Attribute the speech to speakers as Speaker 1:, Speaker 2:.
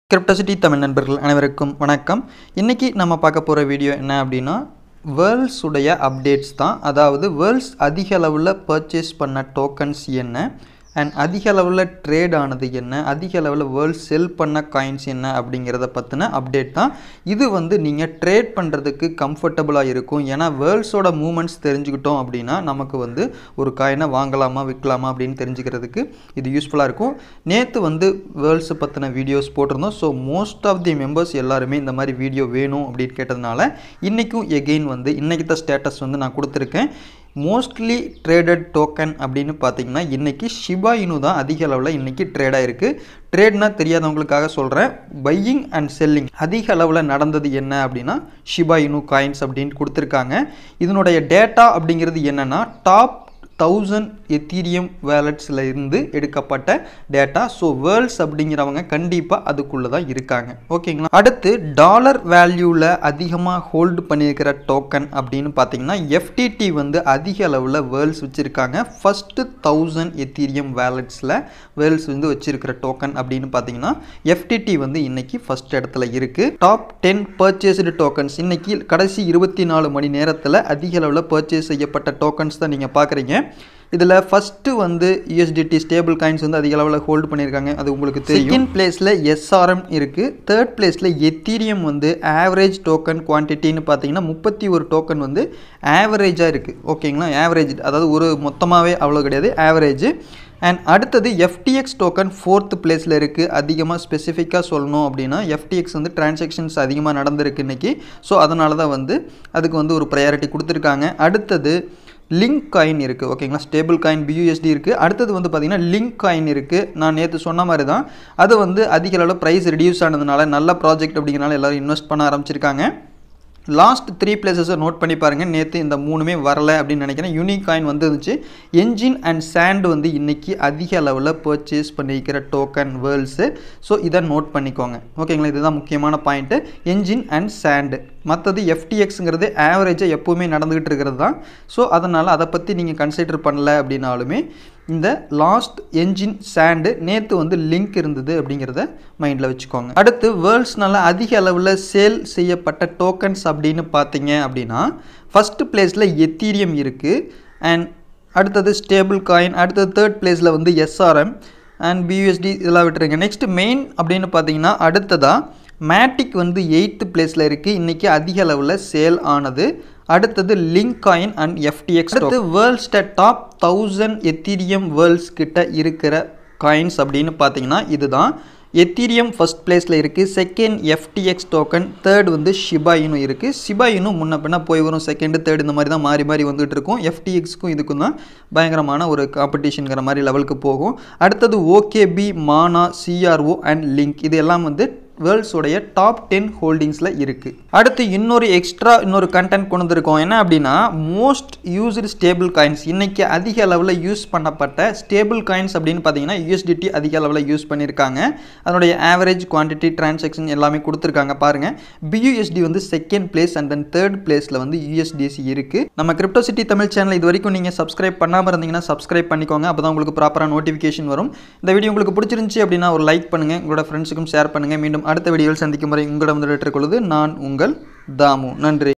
Speaker 1: கிரிப்டசிட்டி தமிழ் நண்பர்கள் அனைவருக்கும் வணக்கம் இன்றைக்கி நம்ம பார்க்க போகிற வீடியோ என்ன அப்படின்னா வேர்ல்ட்ஸ் உடைய அப்டேட்ஸ் தான் அதாவது வேர்ல்ட்ஸ் அதிக அளவில் பர்ச்சேஸ் பண்ண டோக்கன்ஸ் என்ன அண்ட் அதிக அளவில் ட்ரேட் ஆனது என்ன அதிக அளவில் வேர்ல்ட் செல் பண்ண காயின்ஸ் என்ன அப்படிங்கிறத பற்றின அப்டேட் தான் இது வந்து நீங்கள் ட்ரேட் பண்ணுறதுக்கு கம்ஃபர்டபுளாக இருக்கும் ஏன்னா வேர்ல்ட்ஸோட மூமெண்ட்ஸ் தெரிஞ்சுக்கிட்டோம் அப்படின்னா நமக்கு வந்து ஒரு காயினை வாங்கலாமா விற்கலாமா அப்படின்னு தெரிஞ்சுக்கிறதுக்கு இது யூஸ்ஃபுல்லாக இருக்கும் நேற்று வந்து வேர்ல்ட்ஸை பற்றின வீடியோஸ் போட்டிருந்தோம் so most of the members எல்லாருமே இந்த மாதிரி வீடியோ வேணும் அப்படின்னு கேட்டதுனால இன்றைக்கும் எகெயின் வந்து இன்றைக்கி தான் ஸ்டேட்டஸ் வந்து நான் கொடுத்துருக்கேன் மோஸ்ட்லி ட்ரேடட் டோக்கன் அப்படின்னு பார்த்தீங்கன்னா இன்றைக்கி ஷிபா இனு தான் அதிக அளவில் இன்றைக்கி ட்ரேடாக இருக்குது ட்ரேட்னா தெரியாதவங்களுக்காக சொல்கிறேன் பையிங் அண்ட் செல்லிங் அதிக அளவில் நடந்தது என்ன அப்படின்னா ஷிபா இனு காயின்ஸ் அப்படின்னு கொடுத்துருக்காங்க இதனுடைய டேட்டா அப்படிங்கிறது என்னென்னா டாப் தௌசண்ட் எத்தீரியம் வேலட்ஸில் இருந்து எடுக்கப்பட்ட டேட்டா ஸோ வேர்ல்ட்ஸ் அப்படிங்கிறவங்க கண்டிப்பாக அதுக்குள்ளே தான் இருக்காங்க ஓகேங்களா அடுத்து டாலர் வேல்யூவில் அதிகமாக ஹோல்டு பண்ணியிருக்கிற டோக்கன் அப்படின்னு பார்த்தீங்கன்னா எஃப்டிடி வந்து அதிக அளவில் வேர்ல்ட்ஸ் வச்சுருக்காங்க ஃபஸ்ட்டு தௌசண்ட் எத்தீரியம் வேலட்ஸில் வேர்ல்ட்ஸ் வந்து வச்சுருக்கிற டோக்கன் அப்படின்னு பார்த்தீங்கன்னா எஃப்டிடி வந்து இன்னைக்கு ஃபஸ்ட் இடத்துல இருக்குது டாப் டென் பர்ச்சேஸ்டு டோக்கன்ஸ் இன்னைக்கு கடைசி இருபத்தி நாலு மணி நேரத்தில் அதிக அளவில் பர்ச்சேஸ் செய்யப்பட்ட டோக்கன்ஸ் தான் நீங்கள் பார்க்குறீங்க இதில் ஃபஸ்ட்டு வந்து யூஎஸ்டிடி ஸ்டேபிள் காயின்ஸ் வந்து அதிக அளவில் ஹோல்டு பண்ணியிருக்காங்க அது உங்களுக்கு தெரியும் செகண்ட் பிளேஸில் எஸ்ஆர்எம் இருக்குது தேர்ட் பிளேஸில் எத்தீரியம் வந்து ஆவரேஜ் டோக்கன் குவான்டிட்டின்னு பார்த்தீங்கன்னா முப்பத்தி ஒரு டோக்கன் வந்து ஆவரேஜாக இருக்குது ஓகேங்களா ஆவரேஜ் அதாவது ஒரு மொத்தமாகவே அவ்வளோ கிடையாது ஆவரேஜ் அண்ட் அடுத்தது எஃப்டிஎக்ஸ் டோக்கன் ஃபோர்த் பிளேஸில் இருக்குது அதிகமாக ஸ்பெசிஃபிக்காக சொல்லணும் அப்படின்னா எஃப்டிஎக்ஸ் வந்து டிரான்சாக்ஷன்ஸ் அதிகமாக நடந்திருக்கு இன்றைக்கி ஸோ அதனால தான் வந்து அதுக்கு வந்து ஒரு ப்ரையாரிட்டி கொடுத்துருக்காங்க அடுத்தது லிங்க் காயின் இருக்குது ஓகேங்களா ஸ்டேபிள் காயின் பியூஎஸ்டி இருக்குது அடுத்தது வந்து பார்த்திங்கன்னா லிங்க் காயின் இருக்குது நான் நேற்று சொன்ன மாதிரி தான் அது வந்து அதிக அளவில் ப்ரைஸ் ரெடியூஸ் ஆனதுனால நல்ல ப்ராஜெக்ட் அப்படிங்கிறனால எல்லோரும் இன்வெஸ்ட் பண்ண ஆரம்பிச்சிருக்காங்க லாஸ்ட் த்ரீ பிளேசஸை நோட் பண்ணி பாருங்கள் நேற்று இந்த மூணுமே வரலை அப்படின்னு நினைக்கிறேன் யூனிக் காயின் வந்துருந்துச்சு என்ஜின் அண்ட் சாண்ட் வந்து இன்றைக்கி அதிக அளவில் பர்ச்சேஸ் பண்ணிக்கிற டோக்கன் வேர்ல்ட்ஸு ஸோ இதை நோட் பண்ணிக்கோங்க ஓகேங்களா இதுதான் முக்கியமான பாயிண்ட்டு என்ஜின் அண்ட் சாண்டு மற்றது எஃப்டிஎக்ஸுங்கிறது ஆவரேஜாக எப்போவுமே நடந்துக்கிட்டு இருக்கிறது தான் ஸோ அதனால் அதை பற்றி நீங்கள் கன்சிடர் பண்ணல அப்படின்னாலுமே இந்த லாஸ்ட் என்ஜின் சாண்டு நேற்று வந்து லிங்க் இருந்தது அப்படிங்கிறத மைண்டில் வச்சுக்கோங்க அடுத்து வேர்ல்ட்ஸ்னால அதிக அளவில் சேல் செய்யப்பட்ட டோக்கன்ஸ் அப்படின்னு பார்த்தீங்க அப்படின்னா ஃபஸ்ட்டு பிளேஸில் எத்தீரியம் இருக்குது அண்ட் அடுத்தது ஸ்டேபிள் காயின் அடுத்தது தேர்ட் பிளேஸில் வந்து எஸ்ஆர்எம் அண்ட் பியூஎஸ்டி இதெல்லாம் விட்டுருங்க நெக்ஸ்ட் மெயின் அப்படின்னு பார்த்தீங்கன்னா அடுத்ததாக மேட்டிக் வந்து எயித்து பிளேஸில் இருக்குது இன்றைக்கி அதிக அளவில் சேல் ஆனது அடுத்தது லிங்க் காயின் அண்ட் எஃப்டிஎக்ஸ் அடுத்து வேர்ல்ட்ஸ்ட டாப் தௌசண்ட் எத்தீரியம் வேர்ல்ட்ஸ் கிட்ட இருக்கிற காயின்ஸ் அப்படின்னு பார்த்தீங்கன்னா இதுதான் எத்தீரியம் ஃபஸ்ட் பிளேஸில் இருக்குது செகண்ட் எஃப்டிஎக்ஸ் டோக்கன் தேர்ட் வந்து ஷிபாயினும் இருக்குது ஷிபாயினும் முன்ன பின்ன போய் வரும் செகண்டு தேர்ட் இந்த மாதிரி தான் மாறி மாறி வந்துட்டு இருக்கும் எஃப்டிஎக்ஸ்க்கும் இதுக்கும் தான் பயங்கரமான ஒரு காம்படிஷனுங்கிற மாதிரி லெவலுக்கு போகும் அடுத்தது ஓகேபி மானா சிஆர்ஓ அண்ட் லிங்க் இது எல்லாம் வந்து வேர்ல்ட்ஸோடைய டாப் டென் ஹோல்டிங்ஸில் இருக்குது அடுத்து இன்னொரு எக்ஸ்ட்ரா இன்னொரு கண்டென்ட் கொண்டு வந்திருக்கோம் என்ன அப்படின்னா மோஸ்ட் யூஸ்டு ஸ்டேபிள் காயின்ஸ் இன்றைக்கி அதிக அளவில் யூஸ் பண்ணப்பட்ட ஸ்டேபிள் காயின்ஸ் அப்படின்னு பார்த்தீங்கன்னா யூஎஸ்டிடி அதிக அளவில் யூஸ் பண்ணியிருக்காங்க அதனுடைய ஆவரேஜ் குவான்டிட்டி டிரான்சாக்ஷன் எல்லாமே கொடுத்துருக்காங்க பாருங்கள் பியூஎஸ்டி வந்து second place and then third பிளேஸில் வந்து யூஎஸ்டிசி இருக்குது நம்ம கிரிப்டோ சிட்டி தமிழ் சேனல் இது வரைக்கும் நீங்கள் சப்ஸ்கிரைப் பண்ணாமல் இருந்தீங்கன்னா சப்ஸ்கிரைப் பண்ணிக்கோங்க அப்போ தான் உங்களுக்கு ப்ராப்பராக நோட்டிஃபிகேஷன் வரும் இந்த வீடியோ உங்களுக்கு பிடிச்சிருந்துச்சி அப்படின்னா ஒரு லைக் பண்ணுங்கள் உங்களோட ஃப்ரெண்ட்ஸுக்கும் ஷேர் பண்ணுங்கள் மீண்டும் அடுத்த வீடியோவில் சந்திக்கும் வரை உங்களிடம் வந்து கொள்வது நான் உங்கள் தாமு நன்றி